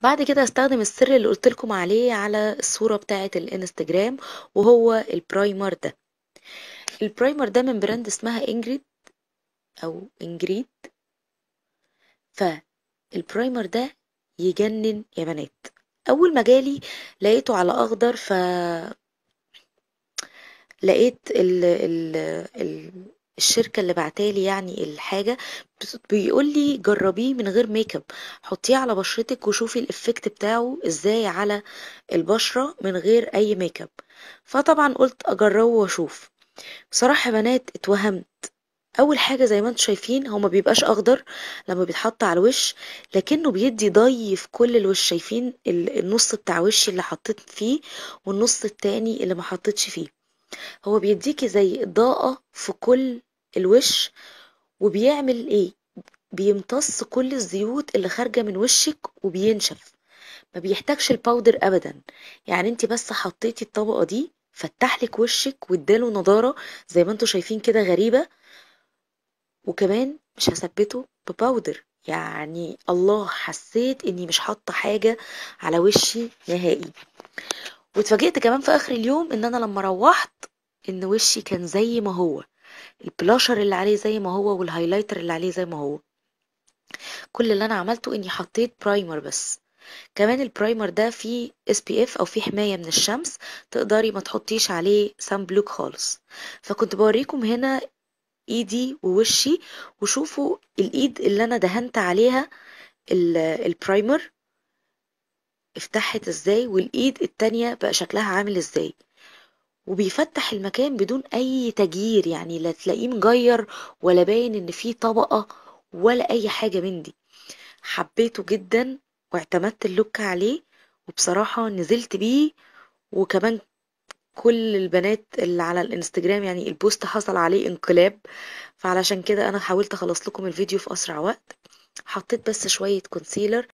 بعد كده هستخدم السر اللي قلتلكم عليه على الصورة بتاعة الانستجرام وهو البرايمر ده البرايمر ده من براند اسمها انجريد او انجريد فالبرايمر ده يجنن يا بنات اول ما جالي لقيته على اخضر ف لقيت ال ال ال الشركة اللي بعتالي يعني الحاجة بيقول لي جربيه من غير ميك اب حطيه على بشرتك وشوفي الافكت بتاعه ازاي على البشرة من غير اي ميك اب فطبعا قلت اجربه واشوف بصراحة يا بنات اتوهمت اول حاجة زي ما انتم شايفين هو ما بيبقاش اخضر لما بيتحط على الوش لكنه بيدي ضي في كل الوش شايفين النص بتاع وشي اللي حطيت فيه والنص التاني اللي ما حطيتش فيه هو بيديكي زي اضاءة في كل الوش وبيعمل ايه بيمتص كل الزيوت اللي خارجة من وشك وبينشف ما بيحتاجش الباودر ابدا يعني انت بس حطيتي الطبقة دي فتحلك وشك واداله نضارة زي ما انتوا شايفين كده غريبة وكمان مش هثبته بباودر يعني الله حسيت اني مش حاطة حاجة على وشي نهائي واتفاجئت كمان في اخر اليوم ان انا لما روحت ان وشي كان زي ما هو البلاشر اللي عليه زي ما هو والهايلايتر اللي عليه زي ما هو كل اللي انا عملته اني حطيت برايمر بس كمان البرايمر ده فيه اس بي اف او فيه حمايه من الشمس تقدري ما تحطيش عليه سان بلوك خالص فكنت بوريكم هنا ايدي ووشي وشوفوا الايد اللي انا دهنت عليها البرايمر افتحت ازاي والايد التانية بقى شكلها عامل ازاي وبيفتح المكان بدون اي تغيير يعني لا تلاقيه مجير ولا باين ان فيه طبقة ولا اي حاجة من دي حبيته جدا واعتمدت اللوك عليه وبصراحة نزلت بيه وكمان كل البنات اللي على الانستجرام يعني البوست حصل عليه انقلاب فعلشان كده انا حاولت اخلص لكم الفيديو في اسرع وقت حطيت بس شوية كونسيلر